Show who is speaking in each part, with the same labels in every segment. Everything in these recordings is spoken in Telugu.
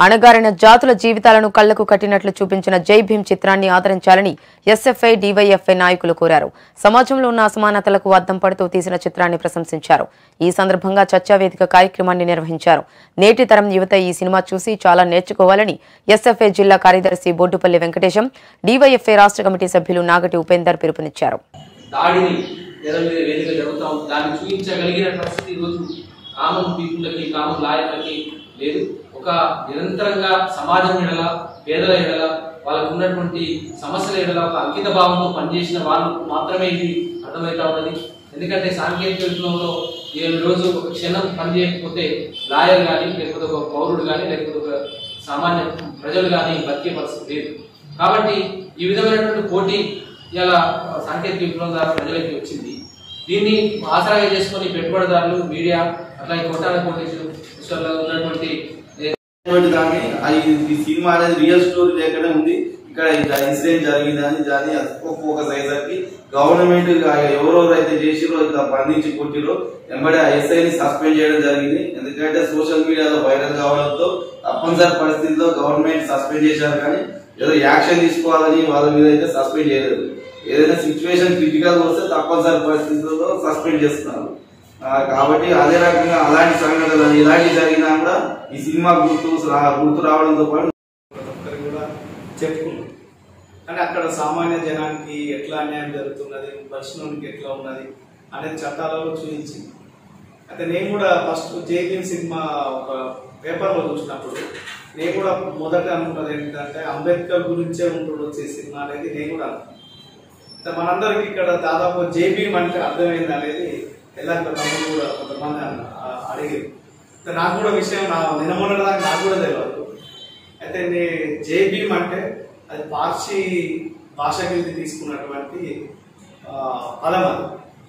Speaker 1: అణగారిన జాతుల జీవితాలను కళ్లకు కట్టినట్లు చూపించిన జై భీమ్ చిత్రాన్ని ఆదరించాలని ఎస్ఎఫ్ఐ డివైఎఫ్ఐ నాయకులు కోరారు సమాజంలో ఉన్న అసమానతలకు అద్దం పడుతూ తీసిన చిత్రాన్ని ప్రశంసించారు ఈ సందర్భంగా చర్చావేదిక కార్యక్రమాన్ని నిర్వహించారు నేటి తరం యువత ఈ సినిమా చూసి చాలా నేర్చుకోవాలని ఎస్ఎఫ్ఐ జిల్లా కార్యదర్శి బొడ్డుపల్లి వెంకటేశం డివైఎఫ్ఐ రాష్ట్ర కమిటీ సభ్యులు నాగటి ఉపేందర్ పిలుపునిచ్చారు
Speaker 2: దాడిని ఎద మీద వేదిక జరుగుతూ ఉంది దాన్ని చూపించగలిగిన పరిస్థితి ఈరోజు కామన్ పీపుల్కి కామన్ లాయర్లకి లేదు ఒక నిరంతరంగా సమాజం ఎడల పేదల ఎడల వాళ్ళకు ఉన్నటువంటి సమస్యల ఎడల ఒక అంకిత భావంతో పనిచేసిన వాళ్ళకు మాత్రమే ఇది అర్థమవుతా ఉన్నది ఎందుకంటే సాంకేతిక విప్లవంలో ఈ రోజు ఒక క్షణం పనిచేయకపోతే లాయర్ కానీ లేకపోతే ఒక పౌరుడు కానీ లేకపోతే ఒక సామాన్య ప్రజలు కానీ బతికే పరిస్థితి లేదు కాబట్టి ఈ విధమైనటువంటి పోటీ ఇలా సాంకేతిక విప్లవం ద్వారా ప్రజలకి వచ్చింది దీన్ని ఆసరాగా చేసుకొని పెట్టుబడిదారులు మీడియా అట్లాగే కొట్టాల కోటేశ్వరు ఉన్నటువంటి
Speaker 3: అటువంటి దాన్ని అది ఈ సినిమా అనేది రియల్ స్టోరీ లేకనే ఉంది ఇక్కడ ఇన్సిడెంట్ జరిగింది అని దాన్ని ఫోకస్ అయ్యేసరికి గవర్నమెంట్ ఎవరెవరైతే చేసిరో ఇట్లా బంధించి కొట్టిరో వెంబడి ఆ ఎస్ఐని సస్పెండ్ చేయడం జరిగింది ఎందుకంటే సోషల్ మీడియాలో వైరల్ కావడంతో తప్పనిసరి పరిస్థితుల్లో గవర్నమెంట్ సస్పెండ్ చేశారు కానీ ఏదో యాక్షన్ తీసుకోవాలని వాళ్ళ మీద అయితే సస్పెండ్ చేయలేదు ఏదైనా సిచ్యువేషన్ క్రిటికల్ వస్తే తప్పనిసరి పరిస్థితుల్లో సస్పెండ్ చేస్తున్నారు ఆ, కాబట్టి అదే రకంగా అలాంటి సంఘటనలు ఇలాంటి జరిగినా కూడా ఈ సినిమా గుర్తు రా- గుర్తు రావడంతో పాటు
Speaker 4: ఒక్కరు కూడా చెప్పుకున్నాం కానీ అక్కడ సామాన్య జనానికి ఎట్లా అన్యాయం జరుగుతున్నది దర్శనానికి ఎట్లా ఉన్నది అనేది చట్టాలలో చూపించింది అయితే నేను కూడా ఫస్ట్ జైబీన్ సినిమా ఒక పేపర్లో చూసినప్పుడు నేను కూడా మొదట అనుకున్నది ఏంటంటే అంబేద్కర్ గురించే ఉంటుంది వచ్చే సినిమా అనేది నేను కూడా అనుకున్నాను అయితే మనందరికి ఇక్కడ దాదాపు జేబీఎం అంటే అర్థమైంది అనేది ఎలాంటి తమ్ముడు కూడా కొంతమంది అన్న- ఆ- అడిగారు అయితే నాకు కూడా విషయం నా నిన్నమొన్నదాకా నాకు కూడా తెలియదు అయితే నే జేబీఎం అంటే అది పార్సీ భాష కింద తీసుకున్నటువంటి ఆ, పదం అది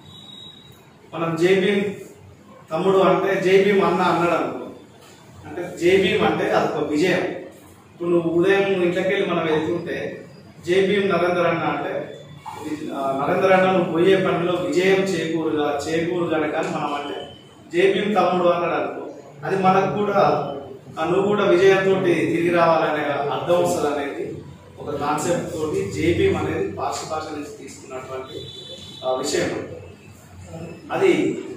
Speaker 4: మనం జేబీఎం తమ్ముడు అంటే జేబీఎం అన్న అన్నాడు అనుకో అంటే జేబీఎం అంటే అదొక విజయం ఇప్పుడు నువ్వు ఉదయం ఇంట్లోకి వెళ్ళి మనం వెళ్తుంటే జేబీఎం నరేందర్ అన్న అంటే ఆ, నరేందర్ అన్న నువ్వు పోయే పనిలో విజయం చేకూరుగా చేకూరు కనుక అని మనం అంటే జేబీఎం తమ్ముడు అన్నాడు అనుకో అది మనకు కూడా ఆ, నువ్వు కూడా విజయంతో తిరిగి రావాలనే అర్థం వస్తుంది అనేది ఒక కాన్సెప్ట్ తోటి జేబీఎం అనేది భాష భాష నుంచి తీసుకున్నటువంటి ఆ, విషయం అది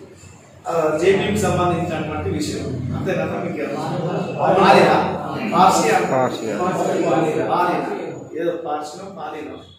Speaker 4: జేబీఎం సంబంధించినటువంటి విషయం అంతేనా మీకు పాలినా పార్సీ పాలినా ఏదో పార్సీనో పాలినో